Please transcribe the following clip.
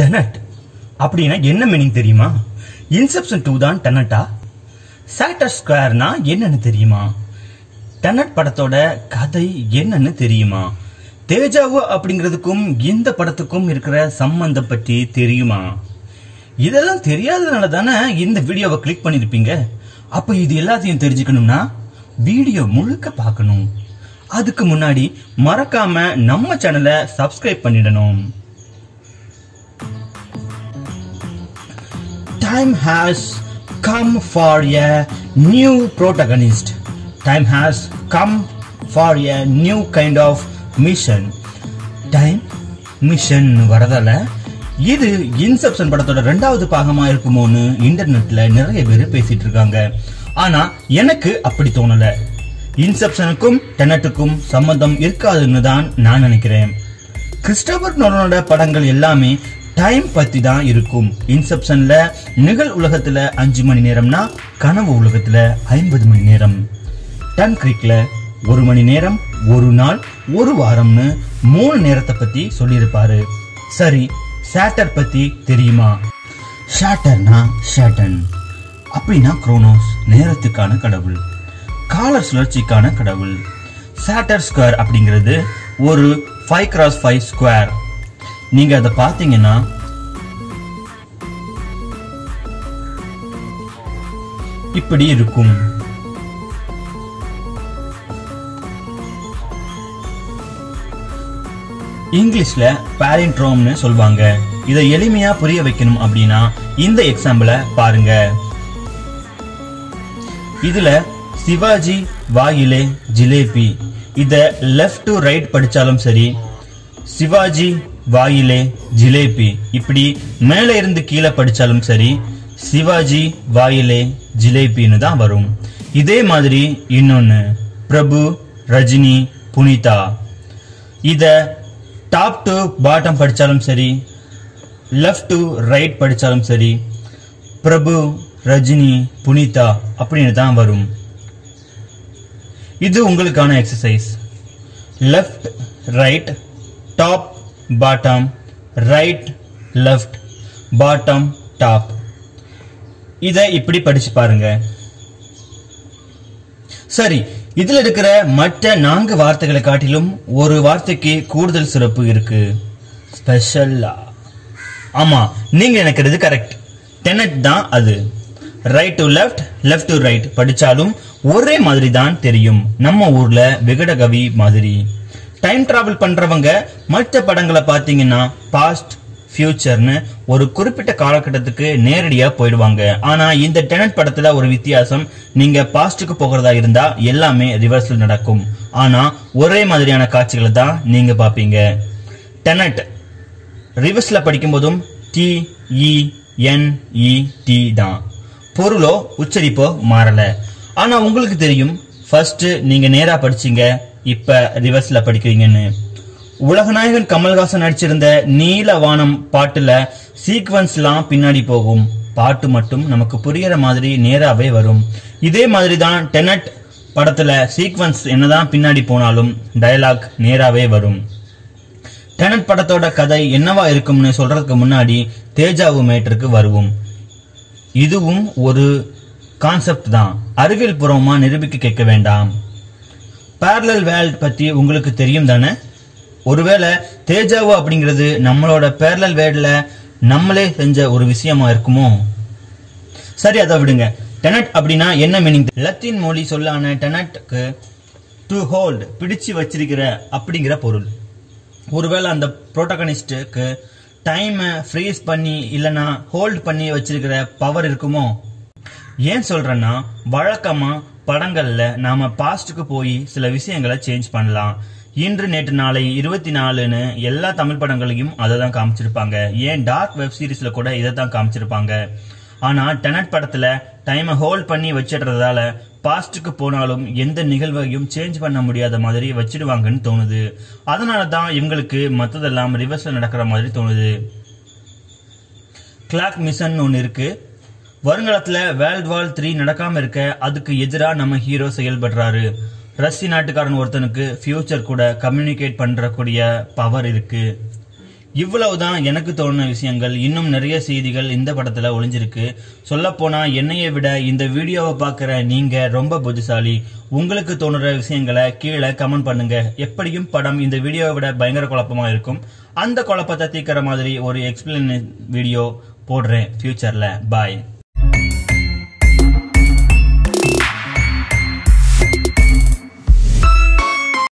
Tenet அப்படின்னா என்ன meaning தெரியுமா இன்செப்ஷன் டூ தான் டெனட்டா சாட்டர் ஸ்கொயர்னா என்னன்னு தெரியுமா டெனட் படத்தோட கதை என்னன்னு தெரியுமா தேஜாவு அப்படிங்கிறதுக்கும் இந்த படத்துக்கும் இருக்கிற சம்பந்தம் பற்றி தெரியுமா இதெல்லாம் தெரியாததுனால தானே இந்த வீடியோவை கிளிக் பண்ணிருப்பீங்க அப்ப இது எல்லாத்தையும் தெரிஞ்சுக்கணும்னா வீடியோ முழுக்க பார்க்கணும் அதுக்கு முன்னாடி மறக்காம நம்ம சேனலை சப்ஸ்கிரைப் பண்ணிடணும் time has come for a new protagonist. Time has come for a new kind of mission. Time mission வரதால இது இன்செப்ஷன் படத்தோட ரெண்டாவது பாகமா இருக்குமோன்னு இன்டர்நெட்ல நிறைய பேர் பேசிட்டு இருக்காங்க ஆனா எனக்கு அப்படி தோணல இன்செப்ஷனுக்கும் டெனட்டுக்கும் சம்பந்தம் இருக்காதுன்னு தான் நான் நினைக்கிறேன் கிறிஸ்டோபர் நோலனோட படங்கள் எல்லாமே டைம் பத்தி தான் இருக்கும் இன்செப்ஷன்ல நிகழ் உலகத்துல அஞ்சு மணி நேரம்னா கனவு உலகத்துல ஐம்பது மணி நேரம் டன் கிரிக்ல ஒரு மணி நேரம் ஒரு நாள் ஒரு வாரம்னு மூணு நேரத்தை பத்தி சொல்லியிருப்பாரு சரி சாட்டர் பத்தி தெரியுமா ஷாட்டர்னா ஷேட்டன் அப்படின்னா குரோனோஸ் நேரத்துக்கான கடவுள் கால சுழற்சிக்கான கடவுள் சாட்டர் ஸ்கொயர் அப்படிங்கிறது ஒரு ஃபைவ் கிராஸ் ஃபைவ் ஸ்கொயர் நீங்க அதை பார்த்தீங்கன்னா இப்படி இருக்கும் இங்கிலீஷ்ல பாலிண்ட்ரோம்னு சொல்வாங்க இதை எளிமையா புரிய வைக்கணும் அப்படின்னா இந்த எக்ஸாம்பிள பாருங்க இதுல சிவாஜி வாயிலே ஜிலேபி இத லெஃப்ட் டு ரைட் படிச்சாலும் சரி சிவாஜி வாயிலே ஜிலேபி இப்படி மேல இருந்து கீழே படிச்சாலும் சரி சிவாஜி வாயிலே ஜிலேபின்னு தான் வரும் இதே மாதிரி இன்னொன்னு பிரபு ரஜினி புனிதா இத டாப் டு பாட்டம் படிச்சாலும் சரி லெஃப்ட் டு ரைட் படிச்சாலும் சரி பிரபு ரஜினி புனிதா அப்படின்னு தான் வரும் இது உங்களுக்கான exercise left right top bottom right left bottom top இதை இப்படி படிச்சு பாருங்க சரி இதுல இருக்கிற மற்ற நான்கு வார்த்தைகளை காட்டிலும் ஒரு வார்த்தைக்கு கூடுதல் சிறப்பு இருக்கு ஸ்பெஷல்லா ஆமா நீங்க நினைக்கிறது கரெக்ட் டெனட் தான் அது right to left left to right படிச்சாலும் ஒரே மாதிரி தான் தெரியும் நம்ம ஊர்ல விகடகவி மாதிரி டைம் டிராவல் பண்றவங்க மற்ற படங்களை பார்த்தீங்கன்னா பாஸ்ட் ஃபியூச்சர்னு ஒரு குறிப்பிட்ட காலகட்டத்துக்கு நேரடியா போயிடுவாங்க ஆனா இந்த டெனட் படத்துல ஒரு வித்தியாசம் நீங்க பாஸ்டுக்கு போகிறதா இருந்தா எல்லாமே ரிவர்ஸ்ல நடக்கும் ஆனா ஒரே மாதிரியான காட்சிகளை தான் நீங்க பாப்பீங்க டெனட் ரிவர்ஸ்ல படிக்கும்போதும் டி இ என் இ டி தான் பொருளோ உச்சரிப்போ மாறல ஆனா உங்களுக்கு தெரியும் ஃபர்ஸ்ட் நீங்க நேரா படிச்சீங்க இப்ப ரிவர்ஸ்ல படிக்கிறீங்கன்னு உலகநாயகன் கமல்ஹாசன் நடிச்சிருந்த நீல வானம் பாட்டுல சீக்வன்ஸ்லாம் பின்னாடி போகும் பாட்டு மட்டும் நமக்கு புரியற மாதிரி நேராவே வரும் இதே மாதிரி தான் டெனட் படத்துல சீக்வன்ஸ் என்னதான் பின்னாடி போனாலும் டயலாக் நேராவே வரும் டெனட் படத்தோட கதை என்னவா இருக்கும்னு சொல்றதுக்கு முன்னாடி தேஜாவு மேட்டருக்கு வருவோம் இதுவும் ஒரு கான்செப்ட் தான் அறிவியல் பூர்வமா நிரூபிக்க கேட்க வேண்டாம் பேரலல் வேல்ட் பத்தி உங்களுக்கு தெரியும் தானே ஒருவேளை தேஜாவு அப்படிங்கிறது நம்மளோட பேரலல் வேல்ட்ல நம்மளே செஞ்ச ஒரு விஷயமா இருக்குமோ சரி அதை விடுங்க டெனட் அப்படின்னா என்ன மீனிங் லத்தீன் மொழி சொல்லான டெனட்க்கு டு ஹோல்ட் பிடிச்சு வச்சிருக்கிற அப்படிங்கிற பொருள் ஒருவேளை அந்த புரோட்டகனிஸ்டுக்கு டைமை ஃப்ரீஸ் பண்ணி இல்லைன்னா ஹோல்ட் பண்ணி வச்சிருக்கிற பவர் இருக்குமோ ஏன் சொல்றேன்னா வழக்கமா படங்கள்ல நாம பாஸ்டுக்கு போய் சில விஷயங்களை சேஞ்ச் பண்ணலாம் இன்று நேற்று நாளை இருபத்தி நாலுன்னு எல்லா தமிழ் படங்களையும் அதை தான் காமிச்சிருப்பாங்க ஏன் டார்க் வெப் சீரிஸ்ல கூட இதை தான் காமிச்சிருப்பாங்க ஆனா டெனட் படத்துல டைமை ஹோல்ட் பண்ணி வச்சிடுறதால பாஸ்டுக்கு போனாலும் எந்த நிகழ்வையும் சேஞ்ச் பண்ண முடியாத மாதிரி வச்சிடுவாங்கன்னு தோணுது அதனால தான் இவங்களுக்கு மத்ததெல்லாம் ரிவர்ஸ்ல நடக்கிற மாதிரி தோணுது கிளாக் மிஷன் ஒன்று இருக்கு வருங்காலத்துல வேர்ல்ட் வார் த்ரீ நடக்காம இருக்க அதுக்கு எதிராக நம்ம ஹீரோ செயல்படுறாரு ரஷ்ய நாட்டுக்காரன் ஒருத்தனுக்கு ஃபியூச்சர் கூட கம்யூனிகேட் பண்றக்கூடிய பவர் இருக்கு இவ்வளவுதான் எனக்கு தோணுன விஷயங்கள் இன்னும் நிறைய செய்திகள் இந்த படத்துல ஒளிஞ்சிருக்கு சொல்லப்போனா என்னைய விட இந்த வீடியோவை பார்க்குற நீங்க ரொம்ப புத்திசாலி உங்களுக்கு தோணுற விஷயங்களை கீழே கமெண்ட் பண்ணுங்க எப்படியும் படம் இந்த வீடியோவை விட பயங்கர குழப்பமா இருக்கும் அந்த குழப்பத்தை தீக்கிற மாதிரி ஒரு எக்ஸ்பிளன் வீடியோ போடுறேன் ஃபியூச்சர்ல பாய்